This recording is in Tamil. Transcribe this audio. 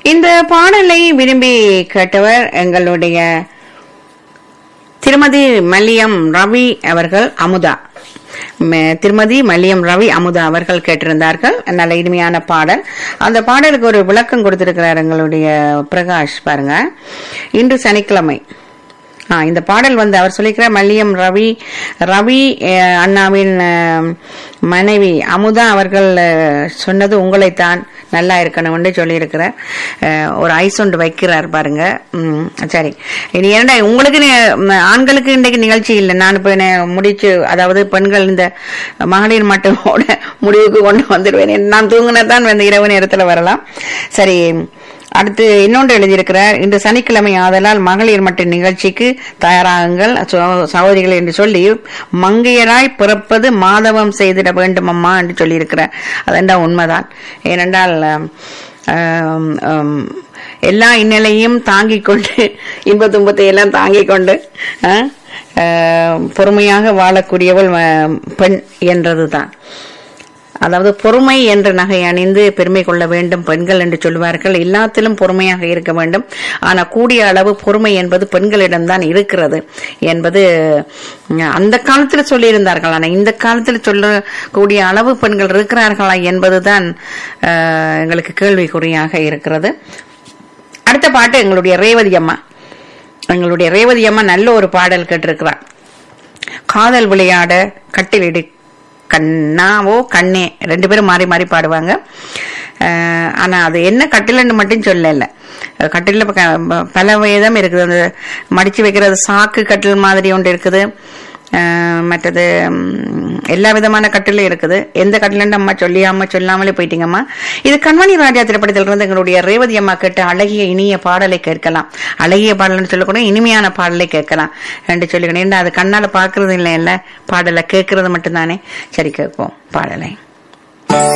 இந்த பாடலை விரும்பி கேட்டவர் எங்களுடைய திருமதி மல்லியம் ரவி அவர்கள் அமுதா ம- திருமதி மல்லியம் ரவி அமுதா அவர்கள் கேட்டிருந்தார்கள் நல்ல இனிமையான பாடல் அந்த பாடலுக்கு ஒரு விளக்கம் கொடுத்திருக்கிறார் எங்களுடைய பிரகாஷ் பாருங்க இன்று சனிக்கிழமை ஆ, இந்த பாடல் வந்து அவர் சொல்லிக்கிறார் மல்லியம் ரவி ரவி அஹ், அண்ணாவின் அஹ், மனைவி அமுதா அவர்கள் அஹ், சொன்னது உங்களைத்தான் நல்லா இருக்கணும்னு சொல்லியிருக்கிறார் அஹ், ஒரு ஐஸ் ஒன்று வைக்கிறார் பாருங்க ம், சரி இனி ஏன்டா உங்களுக்கு நி- ம், ஆண்களுக்கு இன்றைக்கு நிகழ்ச்சி இல்லை நான் இப்போ நே- முடிச்சு அதாவது பெண்கள் இந்த மகளிர் மட்டுமோட முடிவுக்கு கொண்டு வந்துடுவேன் நான் தூங்கினா தான் வந்து இரவு நேரத்தில் வரலாம் சரி அடுத்து இன்னொன்று எழுதியிருக்கிறார் இன்று சனிக்கிழமை ஆதலால் மகளிர் மட்ட நிகழ்ச்சிக்கு தயாராகுங்கள் சோ- சகோதரிகள் என்று சொல்லி மங்கையராய் பிறப்பது மாதவம் செய்திட வேண்டும் அம்மா என்று சொல்லியிருக்கிறார் அதெண்டா உண்மைதான் ஏனென்றால் ஆம், ஆம், எல்லா இன்னலையும் தாங்கிக் கொண்டு இன்ப துன்பத்தை எல்லாம் தாங்கிக் கொண்டு ஆ, ஆ, பொறுமையாக வாழக்கூடியவள் ஆ, பெண் என்றதுதான் அதாவது பொறுமை என்ற நகை அணிந்து பெருமை கொள்ள வேண்டும் பெண்கள் என்று சொல்வார்கள் எல்லாத்திலும் பொறுமையாக இருக்க வேண்டும் ஆனா கூடிய அளவு பொறுமை என்பது பெண்களிடம்தான் இருக்கிறது என்பது உம், அந்த காலத்துல சொல்லியிருந்தார்கள் ஆனா இந்த காலத்தில் சொல்லக்கூடிய அளவு பெண்கள் இருக்கிறார்களா என்பதுதான் ஆஹ், எங்களுக்கு கேள்விக்குறியாக இருக்கிறது அடுத்த பாட்டு எங்களுடைய ரேவதி அம்மா எங்களுடைய ரேவதி அம்மா நல்ல ஒரு பாடல் கேட்டிருக்கிறார் காதல் விளையாட கட்டிலிடு கண்ணாவோ கண்ணே ரெண்டு பேரும் மாறி மாறி பாடுவாங்க அஹ் ஆனா அது என்ன கட்டிலன்னு மட்டும் சொல்லல கட்டில பல விதம் இருக்குது அந்த மடிச்சு வைக்கிறது சாக்கு கட்டில் மாதிரி ஒன்று இருக்குது அஹ் மற்றது ம், எல்லா விதமான கட்டிலும் இருக்குது எந்த கட்டிலன்னு அம்மா சொல்லியாம சொல்லாமலே போயிட்டீங்கம்மா இது கண்மணி ராஜா திரைப்படத்தில் இருந்து எங்களுடைய ரேவதி அம்மா கேட்ட அழகிய இனிய பாடலை கேட்கலாம் அழகிய பாடல்னு சொல்லக்கூட இனிமையான பாடலை கேட்கலாம் என்று சொல்லிக்கணும் ஏன்னா அது கண்ணால பாக்குறது இல்லை இல்ல பாடலை கேட்கறது மட்டும்தானே சரி கேட்போம் பாடலை